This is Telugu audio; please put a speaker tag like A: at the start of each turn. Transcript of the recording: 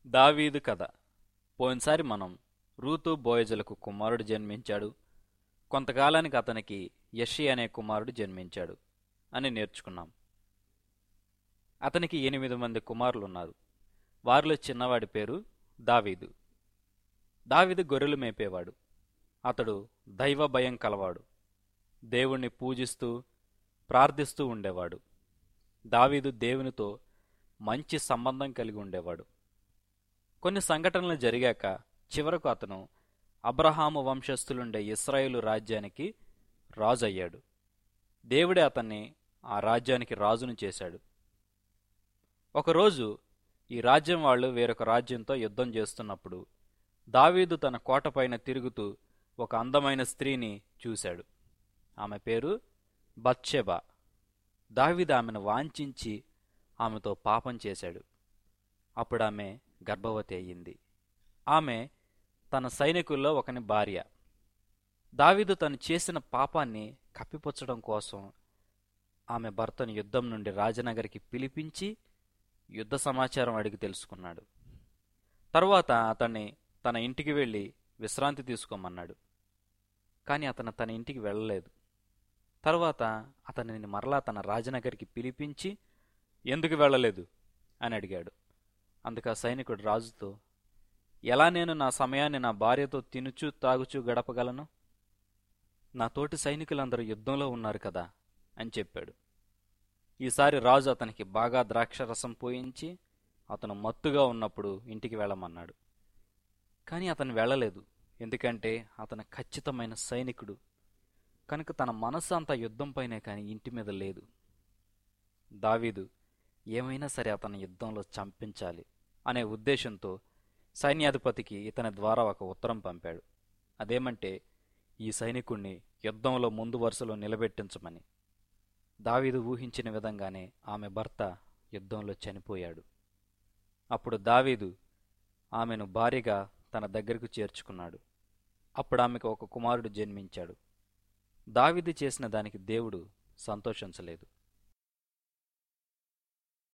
A: దావీదు కథ పోయినసారి మనం రూతు బోయజులకు కుమారుడు జన్మించాడు కొంతకాలానికి అతనికి యషి అనే కుమారుడు జన్మించాడు అని నేర్చుకున్నాం అతనికి ఎనిమిది మంది కుమారులున్నారు వారిలో చిన్నవాడి పేరు దావీదు దావీదు గొర్రెలు మేపేవాడు అతడు దైవ భయం కలవాడు దేవుణ్ణి పూజిస్తూ ప్రార్థిస్తూ ఉండేవాడు దావీదు దేవునితో మంచి సంబంధం కలిగి ఉండేవాడు కొన్ని సంఘటనలు జరిగాక చివరకు అతను అబ్రహాము వంశస్థులుండే ఇస్రాయేలు రాజ్యానికి రాజు అయ్యాడు దేవుడే అతన్ని ఆ రాజ్యానికి రాజును చేశాడు ఒకరోజు ఈ రాజ్యం వాళ్ళు వేరొక రాజ్యంతో యుద్ధం చేస్తున్నప్పుడు దావీదు తన కోటపైన తిరుగుతూ ఒక అందమైన స్త్రీని చూశాడు ఆమె పేరు బత్షెబా దావీదు ఆమెను వాంఛించి ఆమెతో పాపం చేశాడు అప్పుడు ఆమె గర్భవతి అయ్యింది ఆమె తన సైనికుల్లో ఒకని భార్య దావీదు తను చేసిన పాపాన్ని కప్పిపుచ్చడం కోసం ఆమె భర్తను యుద్ధం నుండి రాజనగరికి పిలిపించి యుద్ధ సమాచారం అడిగి తెలుసుకున్నాడు తరువాత అతన్ని తన ఇంటికి వెళ్ళి విశ్రాంతి తీసుకోమన్నాడు కాని అతను తన ఇంటికి వెళ్ళలేదు తరువాత అతనిని మరలా తన రాజనగరికి పిలిపించి ఎందుకు వెళ్ళలేదు అని అడిగాడు అందుకు ఆ సైనికుడు రాజుతో ఎలా నేను నా సమయాన్ని నా భార్యతో తినుచూ తాగుచూ గడపగలను నా తోటి సైనికులందరూ యుద్ధంలో ఉన్నారు కదా అని చెప్పాడు ఈసారి రాజు అతనికి బాగా ద్రాక్షరసం పోయించి అతను మత్తుగా ఉన్నప్పుడు ఇంటికి వెళ్ళమన్నాడు కానీ అతను వెళ్ళలేదు ఎందుకంటే అతను ఖచ్చితమైన సైనికుడు కనుక తన మనస్సు అంతా యుద్ధంపైనే కాని ఇంటి మీద లేదు దావీదు ఏమైనా సరే అతను యుద్ధంలో చంపించాలి అనే ఉద్దేశంతో సైన్యాధిపతికి ఇతని ద్వారా ఒక ఉత్తరం పంపాడు అదేమంటే ఈ సైనికుణ్ణి యుద్ధంలో ముందు వరుసలో నిలబెట్టించమని దావీదు ఊహించిన విధంగానే ఆమె భర్త యుద్ధంలో చనిపోయాడు అప్పుడు దావీదు ఆమెను భార్యగా తన దగ్గరకు చేర్చుకున్నాడు అప్పుడు ఆమెకు ఒక కుమారుడు జన్మించాడు దావీదు చేసిన దానికి దేవుడు సంతోషించలేదు